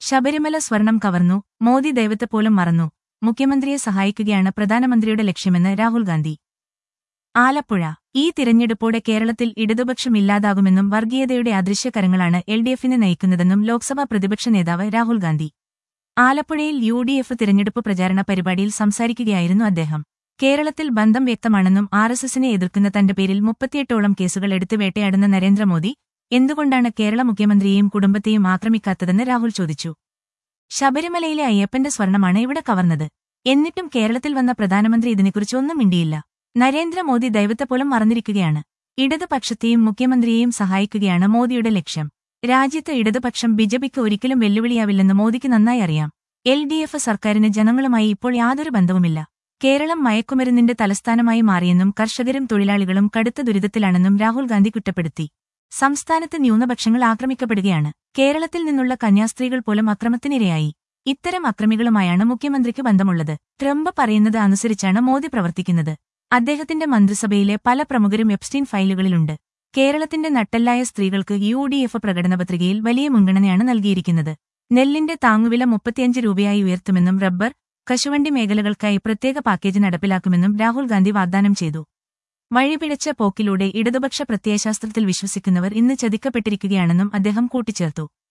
ശബരിമല സ്വർണം കവർന്നു മോദി ദൈവത്തെ പോലും മറന്നു മുഖ്യമന്ത്രിയെ സഹായിക്കുകയാണ് പ്രധാനമന്ത്രിയുടെ ലക്ഷ്യമെന്ന് രാഹുൽ ഗാന്ധി ആലപ്പുഴ ഈ തിരഞ്ഞെടുപ്പോടെ കേരളത്തിൽ ഇടതുപക്ഷം ഇല്ലാതാകുമെന്നും വർഗീയതയുടെ അദൃശ്യകരങ്ങളാണ് എൽ ഡി എഫിനെ നയിക്കുന്നതെന്നും ലോക്സഭാ പ്രതിപക്ഷ നേതാവ് രാഹുൽ ഗാന്ധി ആലപ്പുഴയിൽ യു ഡി എഫ് തിരഞ്ഞെടുപ്പ് പ്രചാരണ പരിപാടിയിൽ സംസാരിക്കുകയായിരുന്നു അദ്ദേഹം കേരളത്തിൽ ബന്ധം വ്യക്തമാണെന്നും ആർ എസ് എസിനെ എതിർക്കുന്ന തന്റെ പേരിൽ മുപ്പത്തിയെട്ടോളം കേസുകൾ എടുത്ത് വേട്ടയാടുന്ന നരേന്ദ്രമോദി എന്തുകൊണ്ടാണ് കേരള മുഖ്യമന്ത്രിയെയും കുടുംബത്തെയും ആക്രമിക്കാത്തതെന്ന് രാഹുൽ ചോദിച്ചു ശബരിമലയിലെ അയ്യപ്പന്റെ സ്വർണമാണ് ഇവിടെ കവർന്നത് എന്നിട്ടും കേരളത്തിൽ വന്ന പ്രധാനമന്ത്രി ഇതിനെക്കുറിച്ച് ഒന്നും മിണ്ടിയില്ല നരേന്ദ്രമോദി ദൈവത്തെ പോലും മറന്നിരിക്കുകയാണ് ഇടതുപക്ഷത്തെയും മുഖ്യമന്ത്രിയെയും സഹായിക്കുകയാണ് മോദിയുടെ ലക്ഷ്യം രാജ്യത്ത് ഇടതുപക്ഷം ബിജെപിക്ക് ഒരിക്കലും വെല്ലുവിളിയാവില്ലെന്ന് മോദിക്ക് നന്നായി അറിയാം എൽ ഡി എഫ് സർക്കാരിന് ജനങ്ങളുമായി ഇപ്പോൾ യാതൊരു ബന്ധവുമില്ല കേരളം മയക്കുമരുന്നിന്റെ തലസ്ഥാനമായി മാറിയെന്നും കർഷകരും തൊഴിലാളികളും കടുത്ത ദുരിതത്തിലാണെന്നും രാഹുൽ ഗാന്ധി കുറ്റപ്പെടുത്തി സംസ്ഥാനത്ത് ന്യൂനപക്ഷങ്ങൾ ആക്രമിക്കപ്പെടുകയാണ് കേരളത്തിൽ നിന്നുള്ള കന്യാസ്ത്രീകൾ പോലും അക്രമത്തിനിരയായി ഇത്തരം അക്രമികളുമായാണ് മുഖ്യമന്ത്രിക്ക് ബന്ധമുള്ളത് ട്രംപ് പറയുന്നത് അനുസരിച്ചാണ് മോദി പ്രവർത്തിക്കുന്നത് അദ്ദേഹത്തിന്റെ മന്ത്രിസഭയിലെ പല പ്രമുഖരും എപ്സ്റ്റീൻ ഫയലുകളിലുണ്ട് കേരളത്തിന്റെ നട്ടെല്ലായ സ്ത്രീകൾക്ക് യു ഡി എഫ് പ്രകടനപത്രികയിൽ വലിയ മുൻഗണനയാണ് നൽകിയിരിക്കുന്നത് നെല്ലിന്റെ താങ്ങുവില മുപ്പത്തിയഞ്ച് രൂപയായി ഉയർത്തുമെന്നും റബ്ബർ കശുവണ്ടി മേഖലകൾക്കായി പ്രത്യേക പാക്കേജ് നടപ്പിലാക്കുമെന്നും രാഹുൽ ഗാന്ധി വാഗ്ദാനം ചെയ്തു വഴിപിഴച്ച പോക്കിലൂടെ ഇടതുപക്ഷ പ്രത്യയശാസ്ത്രത്തിൽ വിശ്വസിക്കുന്നവർ ഇന്ന് ചതിക്കപ്പെട്ടിരിക്കുകയാണെന്നും അദ്ദേഹം കൂട്ടിച്ചേർത്തു